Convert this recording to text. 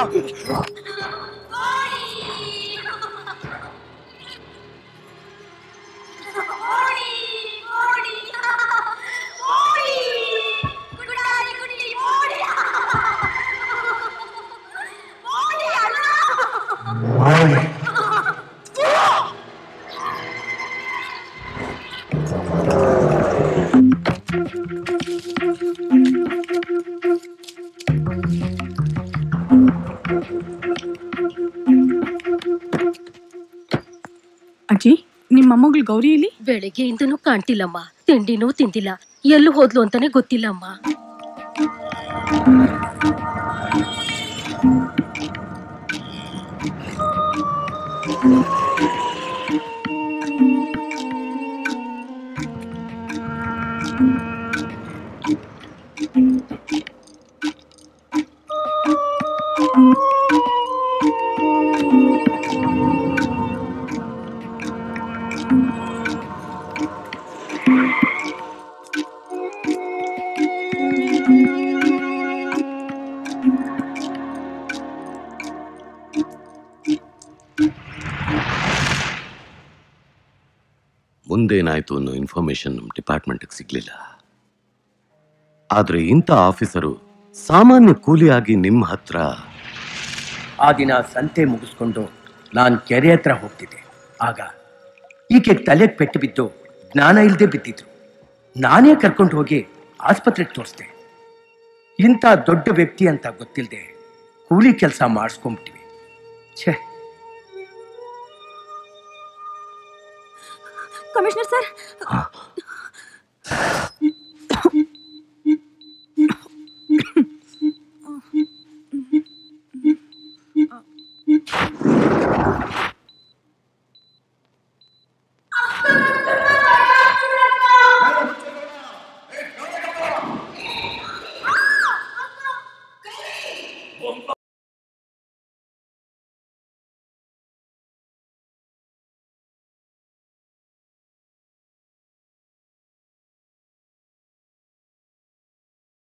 ಅಜ್ಜಿ ನಿಮ್ಮ ಮೊಮ್ಮಗಳು ಗೌರಿ ಇಲ್ಲಿ ಬೆಳಿಗ್ಗೆಯಿಂದನೂ ಕಾಣ್ತಿಲ್ಲಮ್ಮ ತಿಂಡಿನೂ ತಿಂದಿಲ್ಲ ಎಲ್ಲಿ ಹೋದ್ಲು ಅಂತಾನೆ ಗೊತ್ತಿಲ್ಲಮ್ಮ ಮುಂದೇನಾಯ್ತು ಅನ್ನೋ ಇನ್ಫಾರ್ಮೇಶನ್ ನಮ್ಮ ಡಿಪಾರ್ಟ್ಮೆಂಟ್ಗೆ ಸಿಗ್ಲಿಲ್ಲ ಆದ್ರೆ ಇಂಥ ಆಫೀಸರು ಸಾಮಾನ್ಯ ಕೂಲಿಯಾಗಿ ನಿಮ್ಮ ಹತ್ರ ಆ ದಿನ ಸಂತೆ ಮುಗಿಸ್ಕೊಂಡು ನಾನು ಕೆರೆ ಹತ್ರ ಹೋಗ್ತಿದ್ದೆ ಆಗ ಈಕೆ ತಲೆಗೆ ಪೆಟ್ಟು ಬಿದ್ದು ಜ್ಞಾನ ಇಲ್ಲದೆ ಬಿದ್ದಿದ್ರು ನಾನೇ ಕರ್ಕೊಂಡು ಹೋಗಿ ಆಸ್ಪತ್ರೆಗೆ ತೋರಿಸ್ದೆ ಇಂಥ ದೊಡ್ಡ ವ್ಯಕ್ತಿ ಅಂತ ಗೊತ್ತಿಲ್ಲದೆ ಕೂಲಿ ಕೆಲಸ ಮಾಡಿಸ್ಕೊಂಬಿಟ್ಟಿವಿ ಛೇ ಕಮಿಷನರ್ ಸರ್